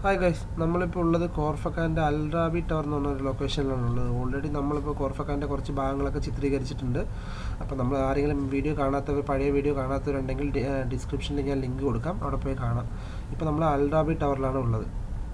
Hi guys നമ്മളിപ്പോൾ ഉള്ളത് കോർഫക്കാൻ്റെ അൽറാബി tower എന്ന് പറഞ്ഞ ഒരു ലൊക്കേഷനിലാണ് ഉള്ളത് ഓൾറെഡി നമ്മളിപ്പോൾ കോർഫക്കാൻ്റെ കുറച്ച് ഭാഗങ്ങളൊക്കെ ചിത്രീകരിച്ചിട്ടുണ്ട് അപ്പോൾ നമ്മൾ ആരെങ്കിലും വീഡിയോ കാണാത്തവർ പഴയ വീഡിയോ കാണാത്തവരുണ്ടെങ്കിൽ ഡിസ്ക്രിപ്ഷനിൽ ഞാൻ ലിങ്ക് കൊടുക്കാം അവിടെ പോയി കാണാം ഇപ്പോൾ നമ്മൾ അൽറാബി ടവറിലാണ് ഉള്ളത്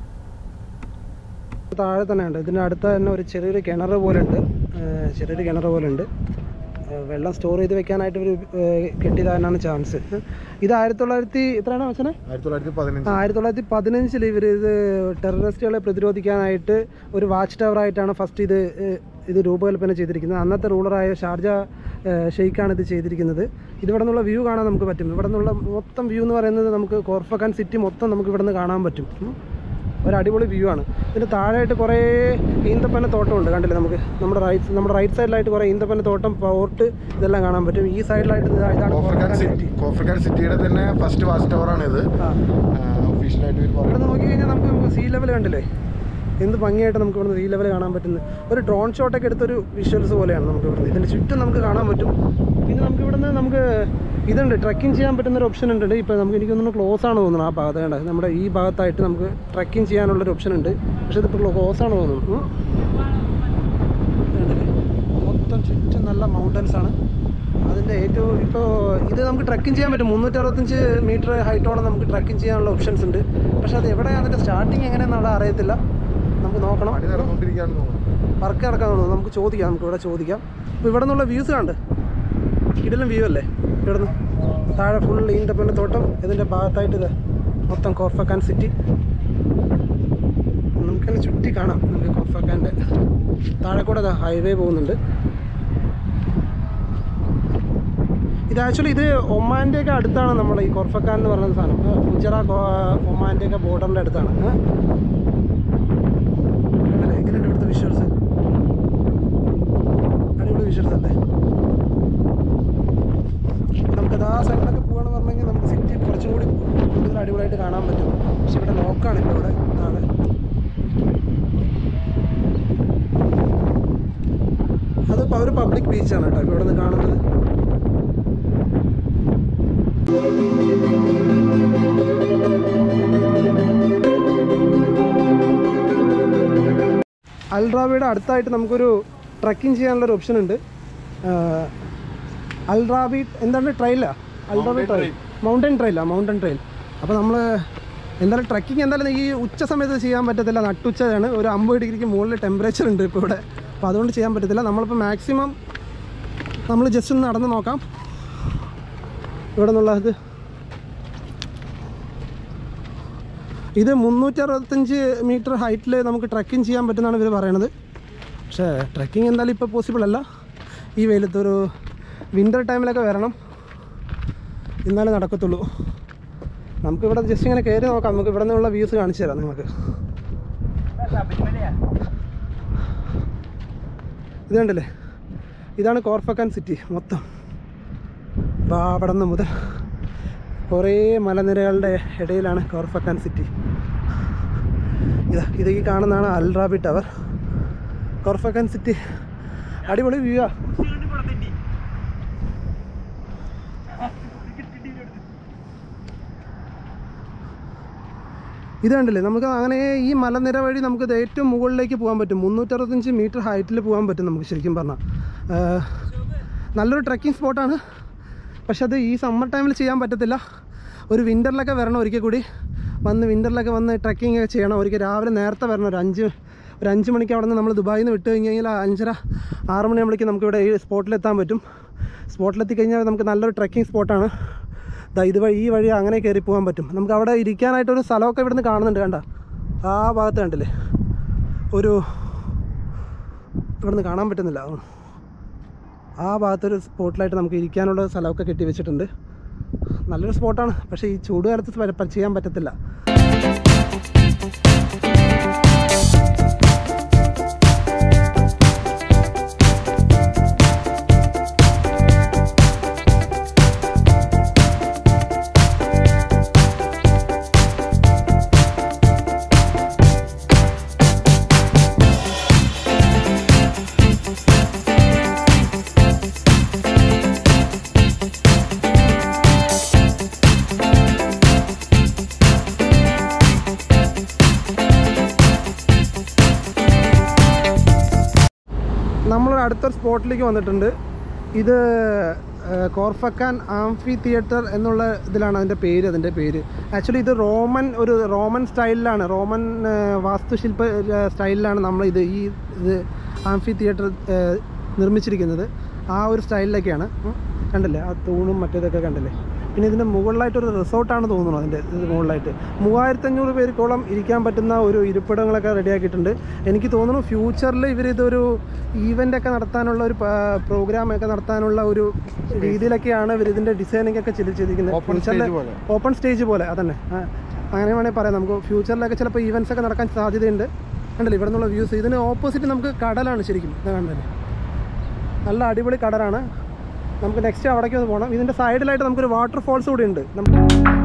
താഴെ തന്നെ ഉണ്ട് ഇതിൻ്റെ അടുത്ത് തന്നെ ഒരു ചെറിയൊരു കിണർ പോലെ ഉണ്ട് ഏഹ് ചെറിയൊരു കിണർ പോലെ ഉണ്ട് ഏഹ് വെള്ളം സ്റ്റോർ ചെയ്ത് വെക്കാനായിട്ട് ഒരു കെട്ടിയതാനാണ് ചാൻസ് ഇത് ആയിരത്തി തൊള്ളായിരത്തി എത്രയാണ് വെച്ചത് ആയിരത്തി തൊള്ളായിരത്തി പതിനഞ്ച് ആയിരത്തി തൊള്ളായിരത്തി പതിനഞ്ചിൽ ഇവർ ഇത് ടെററിസ്റ്റുകളെ പ്രതിരോധിക്കാനായിട്ട് ഒരു വാച്ച് ടവർ ആയിട്ടാണ് ഫസ്റ്റ് ഇത് ഏഹ് ഇത് രൂപകൽപ്പന ചെയ്തിരിക്കുന്നത് അന്നത്തെ റൂളറായ ഷാർജ ഏഹ് ഷെയ്ഖാണ് ഇത് ചെയ്തിരിക്കുന്നത് ഇത് ഇവിടെ നിന്നുള്ള വ്യൂ കാണാൻ നമുക്ക് പറ്റും ഇവിടെ നിന്നുള്ള മൊത്തം വ്യൂ എന്ന് പറയുന്നത് നമുക്ക് കോർഫക്കാൻ സിറ്റി മൊത്തം നമുക്ക് ഇവിടെ നിന്ന് കാണാൻ പറ്റും ഉം. ഒരു അടിപൊളി വ്യൂ ആണ് ഇതിന് താഴെയായിട്ട് കുറേ ഈന്തപ്പന തോട്ടമുണ്ട് കണ്ടില്ലേ നമുക്ക് നമ്മുടെ റൈറ്റ് നമ്മുടെ റൈറ്റ് സൈഡിലായിട്ട് കുറേ ഈന്തപ്പന തോട്ടം പോർട്ട് ഇതെല്ലാം കാണാൻ പറ്റും ഈ സൈഡിലായിട്ട് ഇതാ- ഇതാണ് Khorfakkan Khorfakkan city city Khorfakkan സിറ്റിയുടെ തന്നെ ഫസ്റ്റ് വാച്ച് ടവർ ആണ് ഇത് ആ ഒഫീഷ്യലായിട്ട് ഇവർ ഇവിടെ പറയുന്നത് നോക്കി കഴിഞ്ഞാൽ നമുക്ക് നമുക്ക് സീ ലെവൽ കണ്ടില്ലേ എന്ത് ഭംഗിയായിട്ട് നമുക്ക് ഇവിടുന്ന് സീ ലെവൽ കാണാൻ പറ്റുന്നത് ഒരു ഡ്രോൺ ഷോട്ടൊക്കെ എടുത്തൊരു വിഷ്വൽസ് പോലെയാണ് നമുക്ക് ഇവിടുന്ന് ഇതിൻ്റെ ചുറ്റും നമുക്ക് കാണാൻ പറ്റും പിന്നെ നമുക്ക് ഇവിടുന്ന് നമുക്ക് ഇതുണ്ട് ട്രക്കിംഗ് ചെയ്യാൻ പറ്റുന്ന ഒരു ഓപ്ഷൻ ഉണ്ട് ഇപ്പോൾ നമുക്ക് എനിക്ക് തോന്നുന്നു ക്ലോസ് ആണ് തോന്നുന്നു ആ ഭാഗത്ത് കണ്ട നമ്മുടെ ഈ ഭാഗത്തായിട്ട് നമുക്ക് ട്രക്കിംഗ് ചെയ്യാനുള്ളൊരു ഓപ്ഷൻ ഉണ്ട് പക്ഷേ ഇതിപ്പോൾ ക്ലോസ് ആണ് തോന്നുന്നു ഉം. കണ്ടില്ലേ? മൊത്തം ചുറ്റും നല്ല മൗണ്ടൻസ് ആണ് അതിൻ്റെ ഏറ്റവും ഇപ്പോൾ ഇത് നമുക്ക് ട്രക്കിംഗ് ചെയ്യാൻ പറ്റും മുന്നൂറ്ററുപത്തഞ്ച് മീറ്റർ ഹൈറ്റോളം നമുക്ക് ട്രക്കിംഗ് ചെയ്യാനുള്ള ഓപ്ഷൻസ് ഉണ്ട് പക്ഷേ അത് എവിടെയാണ് അതിൻ്റെ സ്റ്റാർട്ടിങ് എങ്ങനെയാണെന്നുള്ള അറിയത്തില്ല നമുക്ക് നോക്കണം പണി നടന്നുകൊണ്ടിരിക്കുകയാണെന്ന് തോന്നുന്നു വർക്ക് നടക്കാൻ തോന്നുന്നു നമുക്ക് ചോദിക്കാം നമുക്ക് ഇവിടെ ചോദിക്കാം അപ്പോൾ ഇവിടെ നിന്നുള്ള വ്യൂസ് കണ്ട് ഇടലും വ്യൂ അല്ലേ ഇവിടെ നിന്ന് താഴെ ഫുൾ ഈന്തപ്പൻ്റെ തോട്ടം ഇതിൻ്റെ ഭാഗത്തായിട്ട് ഇത് മൊത്തം കോർഫക്കാൻ സിറ്റി നമുക്കതിനെ ചുറ്റി കാണാം നമുക്ക് കോർഫക്കാൻ്റെ താഴെ കൂടെ ഹൈവേ പോകുന്നുണ്ട് ഇത് ആക്ച്വലി ഇത് ഒമാൻ്റെയൊക്കെ അടുത്താണ് നമ്മുടെ ഈ കോർഫക്കാൻ എന്ന് പറയുന്ന സാധനം ആ, ഗുജറ ഒമാൻ്റെയൊക്കെ ബോർഡറിൻ്റെ അടുത്താണ് ആ. കണ്ടില്ലേ? എങ്ങനെയുണ്ട് ഇവിടുത്തെ വിഷ്വൽസ് അടിപൊളി വിഷ്വൽസ് അല്ലേ നമുക്കത് ആ സൈഡിലൊക്കെ പോകണമെന്ന് പറഞ്ഞെങ്കിൽ നമുക്ക് സിറ്റി കുറച്ചും കൂടി കൂടുതൽ അടിപൊളിയായിട്ട് കാണാൻ പറ്റും പക്ഷെ ഇവിടെ ലോക്കാണ് ഇപ്പോൾ ഇവിടെ താഴെ അത് ഒരു പബ്ലിക് ബീച്ചാണ് കേട്ടോ ഇപ്പോൾ ഇവിടെ നിന്ന് കാണുന്നത് അൽറാബിയുടെ അടുത്തായിട്ട് നമുക്കൊരു ട്രക്കിംഗ് ചെയ്യാനുള്ള ഒരു ഓപ്ഷൻ ഉണ്ട് ആഹ് അൽറാബി എന്താണ് ട്രെയിലാ അൽറാബി ട്രെയിൽ മൗണ്ടൻ ട്രെയിലാ മൗണ്ടൻ ട്രെയിൽ അപ്പോൾ നമ്മൾ എന്തായാലും ട്രക്കിംഗ് എന്തായാലും ഈ ഉച്ച സമയത്ത് ചെയ്യാൻ പറ്റത്തില്ല നട്ടുച്ചയാണ് ഒരു അമ്പത് ഡിഗ്രിക്ക് മുകളിൽ ടെമ്പറേച്ചർ ഉണ്ട് ഇപ്പോൾ ഇവിടെ അപ്പോൾ അതുകൊണ്ട് ചെയ്യാൻ പറ്റത്തില്ല നമ്മളിപ്പോൾ മാക്സിമം നമ്മൾ ജസ്റ്റ് ഒന്ന് നടന്ന് നോക്കാം ഇവിടെ നിന്നുള്ള ഇത് ഇത് മുന്നൂറ്റി അറുപത്തഞ്ച് മീറ്റർ ഹൈറ്റിൽ നമുക്ക് ട്രക്കിംഗ് ചെയ്യാൻ പറ്റുമെന്നാണ് ഇവർ പറയണത് പക്ഷേ ട്രക്കിംഗ് എന്തായാലും ഇപ്പോൾ പോസിബിൾ അല്ല ഈ വെയിലത്ത് ഒരു വിൻ്റർ ടൈമിലൊക്കെ വരണം എന്നാലേ നടക്കത്തുള്ളൂ നമുക്കിവിടെ ജസ്റ്റ് ഇങ്ങനെ കയറി നോക്കാം നമുക്ക് ഇവിടെ നിന്നുള്ള വ്യൂസ് കാണിച്ചു തരാം നിങ്ങൾക്ക് ഇത് കണ്ടില്ലേ ഇതാണ് കോർഫക്കാൻ സിറ്റി മൊത്തം അപ്പോൾ അവിടെ നിന്ന് മുതൽ കുറേ മലനിരകളുടെ ഇടയിലാണ് കോർഫക്കാൻ സിറ്റി ഇതാ ഇത് ഈ കാണുന്നതാണ് അൽറാബി ടവർ കോർഫക്കാൻ സിറ്റി അടിപൊളി വ്യൂ ആ ഇത് കണ്ടില്ലേ നമുക്ക് അങ്ങനെ ഈ മലനിര വഴി നമുക്ക് ഇത് ഏറ്റവും മുകളിലേക്ക് പോകാൻ പറ്റും മുന്നൂറ്ററുപത്തഞ്ച് മീറ്റർ ഹൈറ്റിൽ പോകാൻ പറ്റും നമുക്ക് ശരിക്കും പറഞ്ഞാൽ നല്ലൊരു ട്രക്കിംഗ് സ്പോട്ടാണ് പക്ഷെ അത് ഈ സമ്മർ ടൈമിൽ ചെയ്യാൻ പറ്റത്തില്ല ഒരു വിൻ്ററിലൊക്കെ വരണം ഒരിക്കൽ കൂടി വന്ന് വിൻ്ററിലൊക്കെ വന്ന് ട്രക്കിംഗ് ഒക്കെ ചെയ്യണം ഒരിക്കൽ രാവിലെ നേരത്തെ വരണം ഒരു അഞ്ച് ഒരു അഞ്ച് മണിക്ക് അവിടെ നിന്ന് നമ്മൾ ദുബായിൽ നിന്ന് വിട്ട് കഴിഞ്ഞ് കഴിഞ്ഞാൽ അഞ്ചര ആറ് മണിയാകുമ്പോഴേക്കും നമുക്ക് ഇവിടെ ഈ സ്പോട്ടിലെത്താൻ പറ്റും സ്പോട്ടിലെത്തി കഴിഞ്ഞാൽ നമുക്ക് നല്ലൊരു ട്രക്കിംഗ് സ്പോട്ടാണ് ദാ ഇത് വഴി ഈ വഴി അങ്ങനെ കയറി പോകാൻ പറ്റും നമുക്ക് അവിടെ ഇരിക്കാനായിട്ടൊരു സ്ഥലമൊക്കെ ഇവിടുന്ന് കാണുന്നുണ്ട് കണ്ട ആ ഭാഗത്ത് കണ്ടില്ലേ ഒരു ഇവിടുന്ന് കാണാൻ പറ്റുന്നില്ല ആ ഭാഗത്തൊരു സ്പോട്ടിലായിട്ട് നമുക്ക് ഇരിക്കാനുള്ള സ്ഥലമൊക്കെ കെട്ടി വെച്ചിട്ടുണ്ട് നല്ലൊരു സ്പോട്ടാണ് പക്ഷേ ഈ ചൂട് കാലത്ത് പ- പ- ചെയ്യാൻ പറ്റത്തില്ല അടുത്തൊരു സ്പോട്ടിലേക്ക് വന്നിട്ടുണ്ട് ഇത് ഏഹ്, കോർഫക്കാൻ ആംഫി തിയേറ്റർ എന്നുള്ള ഇതിലാണ് അതിൻ്റെ പേര് അതിൻ്റെ പേര് ആക്ച്വലി ഇത് റോമൻ ഒരു റോമൻ സ്റ്റൈലിലാണ് റോമൻ ഏഹ്, വാസ്തുശില്പ ഏഹ്, സ്റ്റൈലിലാണ് നമ്മൾ ഇത് ഈ ഇത് ആംഫി തിയേറ്റർ ഏഹ്, നിർമ്മിച്ചിരിക്കുന്നത് ആ ഒരു സ്റ്റൈലിലൊക്കെയാണ് ഉം. കണ്ടില്ലേ ആ തൂണും മറ്റേതൊക്കെ കണ്ടില്ലേ പിന്നെ ഇതിൻ്റെ മുകളിലായിട്ടൊരു റിസോർട്ടാണ് തോന്നുന്നു അതിൻ്റെ ഇത് മുകളിലായിട്ട് മൂവായിരത്തഞ്ഞൂറ് പേർക്കോളം ഇരിക്കാൻ പറ്റുന്ന ഒരു ഇരിപ്പിടങ്ങളൊക്കെ റെഡിയാക്കിയിട്ടുണ്ട് എനിക്ക് തോന്നുന്നു ഫ്യൂച്ചറിൽ ഇവരിതൊരു ഈവൻ്റ് ഒക്കെ നടത്താനുള്ള ഒരു പ്രോഗ്രാം ഒക്കെ നടത്താനുള്ള ഒരു രീതിയിലൊക്കെയാണ് ഇവർ ഇതിൻ്റെ ഡിസൈനിങ് ഒക്കെ ചെയ്ത് ചെയ്തിരിക്കുന്നത് ഓപ്പൺ ഫ്യൂച്ചറിൽ സ്റ്റേജ് പോലെ ഓപ്പൺ സ്റ്റേജ് പോലെ അതന്നെ ആ, അങ്ങനെ വേണമെങ്കിൽ പറയാം നമുക്ക് ഫ്യൂച്ചറിലൊക്കെ ചിലപ്പോൾ ഈവൻസ് ഒക്കെ നടക്കാൻ സാധ്യതയുണ്ട് കണ്ടില്ലേ ഇവിടെ നിന്നുള്ള വ്യൂസ് ഇതിന് ഓപ്പോസിറ്റ് നമുക്ക് കടലാണ് ശരിക്കും ഇത് കണ്ടല്ലേ നല്ല അടിപൊളി കടലാണ് നമുക്ക് നെക്സ്റ്റ് അവിടേക്ക് ഒന്ന് പോകണം ഇതിൻ്റെ സൈഡിലായിട്ട് നമുക്കൊരു വാട്ടർ ഫോൾസ് കൂടി ഉണ്ട് നമുക്ക്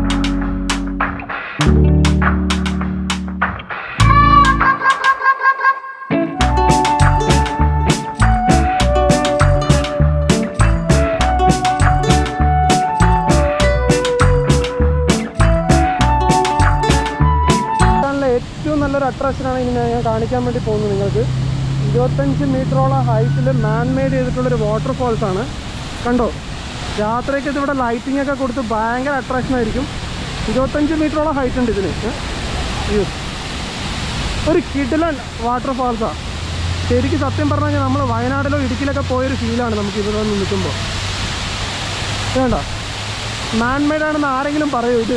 ഭൂട്ടാനിലെ ഏറ്റവും നല്ലൊരു അട്രാക്ഷനാണ് ഇനി ഞാൻ കാണിക്കാൻ വേണ്ടി പോകുന്നത് നിങ്ങൾക്ക് ഇരുപത്തഞ്ച് മീറ്ററോളം ഹൈറ്റിൽ മാൻ മെയ്ഡ് ചെയ്തിട്ടുള്ളൊരു വാട്ടർ ഫോൾസ് ആണ് കണ്ടോ രാത്രിയൊക്കെ ഇതിവിടെ ലൈറ്റിംഗ് ഒക്കെ കൊടുത്ത് ഭയങ്കര അട്രാക്ഷൻ ആയിരിക്കും ഇരുപത്തഞ്ച് മീറ്ററോളം ഹൈറ്റ് ഉണ്ട് ഇതിന് ഏ? അയ്യോ. ഒരു കിടിലൻ വാട്ടർ ഫോൾസാണ് ശരിക്കും സത്യം പറഞ്ഞു കഴിഞ്ഞാൽ നമ്മൾ വയനാട്ടിലോ ഇടുക്കിയിലൊക്കെ പോയൊരു ഫീലാണ് നമുക്ക് ഇവിടെ വന്ന് നിൽക്കുമ്പോൾ വേണ്ട മാൻ മെയ്ഡ് ആണെന്ന് ആരെങ്കിലും പറയൂ ഇത്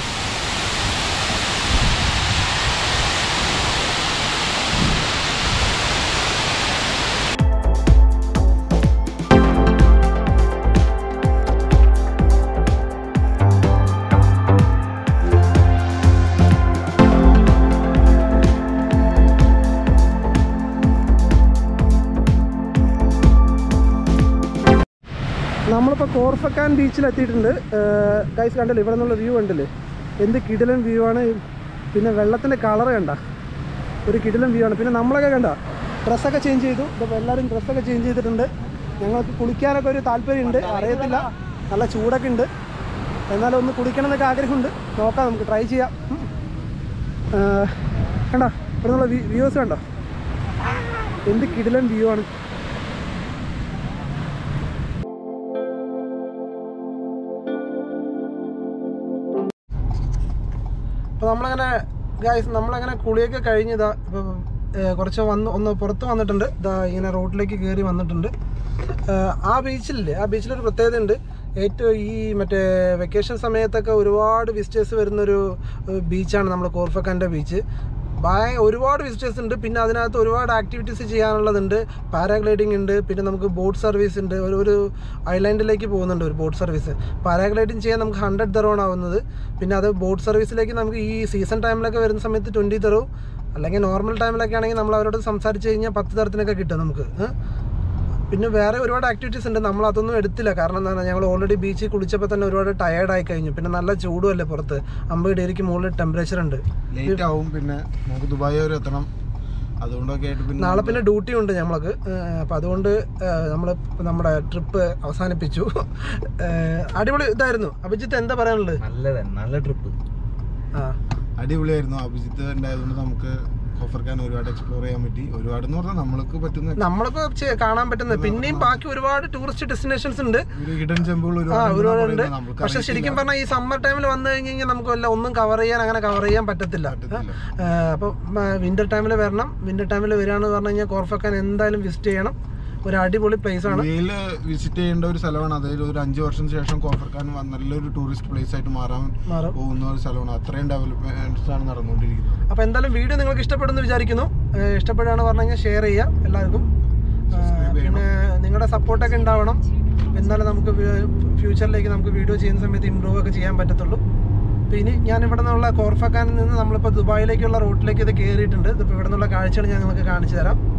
നമ്മളിപ്പോൾ കോർഫക്കാൻ ബീച്ചിൽ എത്തിയിട്ടുണ്ട് ഗൈസ് കണ്ടല്ലോ ഇവിടെ നിന്നുള്ള വ്യൂ കണ്ടില്ലേ എന്ത് കിടിലൻ വ്യൂ ആണ് പിന്നെ വെള്ളത്തിൻ്റെ കളർ കണ്ട ഒരു കിടിലൻ വ്യൂ ആണ് പിന്നെ നമ്മളൊക്കെ കണ്ട ഡ്രസ്സൊക്കെ ചേഞ്ച് ചെയ്തു ഇപ്പോൾ എല്ലാവരും ഡ്രസ്സൊക്കെ ചേഞ്ച് ചെയ്തിട്ടുണ്ട് ഞങ്ങൾക്ക് കുളിക്കാനൊക്കെ ഒരു താല്പര്യമുണ്ട് അറിയത്തില്ല നല്ല ചൂടൊക്കെ ഉണ്ട് എന്നാലും ഒന്ന് കുളിക്കണം എന്നൊക്കെ ആഗ്രഹമുണ്ട് നോക്കാം നമുക്ക് ട്രൈ ചെയ്യാം ഉം. ആ, കണ്ടോ ഇവിടെ നിന്നുള്ള വ്യൂസ് കണ്ടോ എന്ത് കിടിലൻ വ്യൂ ആണ് അപ്പോൾ നമ്മളങ്ങനെ ഗായ്സ് നമ്മളങ്ങനെ കുളിയൊക്കെ കഴിഞ്ഞതാ ഇപ്പോൾ കുറച്ച് വന്ന് ഒന്ന് പുറത്ത് വന്നിട്ടുണ്ട് ഇതാ ഇങ്ങനെ റോഡിലേക്ക് കയറി വന്നിട്ടുണ്ട് ഏഹ് ആ ബീച്ചിലില്ലേ ആ ബീച്ചിലൊരു പ്രത്യേകത ഉണ്ട് ഏറ്റവും ഈ മറ്റേ വെക്കേഷൻ സമയത്തൊക്കെ ഒരുപാട് വിസിറ്റേഴ്സ് വരുന്നൊരു ഏഹ് ബീച്ചാണ് നമ്മൾ കോർഫക്കാൻ്റെ ബീച്ച് ഭയ ഒരുപാട് വിസിറ്റേഴ്സ് ഉണ്ട് പിന്നെ അതിനകത്ത് ഒരുപാട് ആക്ടിവിറ്റീസ് ചെയ്യാനുള്ളതുണ്ട് പാരാഗ്ലൈഡിംഗ് ഉണ്ട് പിന്നെ നമുക്ക് ബോട്ട് സർവീസ് ഉണ്ട് ഒരു ഒരു ഐലാൻഡിലേക്ക് പോകുന്നുണ്ട് ഒരു ബോട്ട് സർവീസ് പാരാഗ്ലൈഡിംഗ് ചെയ്യാൻ നമുക്ക് ഹൺഡ്രഡ് തെറോൺ ആവുന്നത് പിന്നെ അത് ബോട്ട് സർവീസിലേക്ക് നമുക്ക് ഈ സീസൺ ടൈമിലൊക്കെ വരുന്ന സമയത്ത് ട്വൻറ്റി തെറവും അല്ലെങ്കിൽ നോർമൽ ടൈമിലൊക്കെ ആണെങ്കിൽ നമ്മൾ അവരോട് സംസാരിച്ച് കഴിഞ്ഞാൽ പത്ത് തരത്തിനൊക്കെ കിട്ടും നമുക്ക് ഏഹ്? പിന്നെ വേറെ ഒരുപാട് ആക്ടിവിറ്റീസ് ഉണ്ട് നമ്മൾ അതൊന്നും എടുത്തില്ല കാരണം എന്താണ് ഞങ്ങൾ ഓൾറെഡി ബീച്ചിൽ കുളിച്ചപ്പോൾ തന്നെ ഒരുപാട് ടയേർഡ് ആയി കഴിഞ്ഞു പിന്നെ നല്ല ചൂടുമല്ലേ പുറത്ത് അമ്പത് ഡിഗ്രിക്ക് മുകളിൽ ടെമ്പറേച്ചർ ഉണ്ട് ലേറ്റ് ആവും പിന്നെ നമുക്ക് ദുബായ് വരെ എത്തണം അതുകൊണ്ടൊക്കെ ആയിട്ട് പിന്നെ നാളെ പിന്നെ ഡ്യൂട്ടി ഉണ്ട് ഞമ്മൾക്ക് അപ്പം അതുകൊണ്ട് നമ്മൾ നമ്മുടെ ട്രിപ്പ് അവസാനിപ്പിച്ചു ഏഹ് അടിപൊളി ഇതായിരുന്നു അഭിജിത്ത് എന്താ പറയാനുള്ളത് നല്ലത് നല്ല ട്രിപ്പ് ആ അടിപൊളിയായിരുന്നു അഭിജിത്ത് ഉണ്ടായതുകൊണ്ട് നമുക്ക് ഖഫർഖാൻ ഒരുപാട് എക്സ്പ്ലോർ ചെയ്യാൻ പറ്റി ഒരുപാട് എന്ന് പറഞ്ഞാൽ നമ്മൾക്ക് പറ്റുന്ന നമ്മളിപ്പോ ചെ- കാണാൻ പറ്റുന്നത് പിന്നെയും ബാക്കി ഒരുപാട് ടൂറിസ്റ്റ് ഡെസ്റ്റിനേഷൻസ് ഉണ്ട് ഒരു ഹിഡൻ ചെമ്പുകൾ ആ ഒരുപാട് ഒരുപാടുണ്ട് നമുക്ക് പക്ഷെ ശരിക്കും പറഞ്ഞാൽ ഈ സമ്മർ ടൈമിൽ വന്നു കഴിഞ്ഞ് കഴിഞ്ഞാൽ നമുക്ക് വല്ല ഒന്നും കവർ ചെയ്യാൻ അങ്ങനെ കവർ ചെയ്യാൻ പറ്റത്തില്ല പറ്റത്തില്ല. അപ്പം വിന്റർ ടൈമിൽ വരണം വിന്റർ ടൈമിൽ വരികയാണെന്ന് പറഞ്ഞു കഴിഞ്ഞാൽ കോർഫക്കാൻ എന്തായാലും വിസിറ്റ് ചെയ്യണം ഒരു അടിപൊളി പ്ലേസ് ആണ് ഇന്ത്യയിൽ വിസിറ്റ് ചെയ്യേണ്ട ഒരു സ്ഥലമാണ് അതായത് ഒരു അഞ്ച് വർഷം ശേഷം ഖഫർഖാൻ നല്ലൊരു ടൂറിസ്റ്റ് പ്ലേസ് ആയിട്ട് മാറാൻ മാറും പോകുന്ന ഒരു സ്ഥലമാണ് അത്രയും ഡെവലപ്മെന്റ്സ് ആണ് നടന്നുകൊണ്ടിരിക്കുന്നത് അപ്പോൾ എന്തായാലും വീഡിയോ നിങ്ങൾക്ക് ഇഷ്ടപ്പെടുന്നു വിചാരിക്കുന്നു ഏഹ് ഇഷ്ടപ്പെടുകയാണെന്ന് പറഞ്ഞു കഴിഞ്ഞാൽ ഷെയർ ചെയ്യുക എല്ലാവർക്കും ഏഹ് Subscribe ചെയ്യണം. പിന്നെ നിങ്ങളുടെ സപ്പോർട്ടൊക്കെ ഉണ്ടാവണം എന്നാലും നമുക്ക് ഫ്യൂച്ചറിലേക്ക് നമുക്ക് വീഡിയോ ചെയ്യുന്ന സമയത്ത് ഇമ്പ്രൂവ് ഒക്കെ ചെയ്യാൻ പറ്റത്തുള്ളൂ അപ്പോൾ ഇനി ഞാൻ ഇവിടെ നിന്നുള്ള കോർഫക്കാനിൽ നിന്ന് നമ്മളിപ്പോൾ ദുബായിലേക്കുള്ള റൂട്ടിലേക്ക് ഇത് കയറിയിട്ടുണ്ട് ഇതിപ്പോൾ ഇവിടെ നിന്നുള്ള കാഴ്ചകൾ ഞാൻ നിങ്ങൾക്ക് കാണിച്ചു തരാം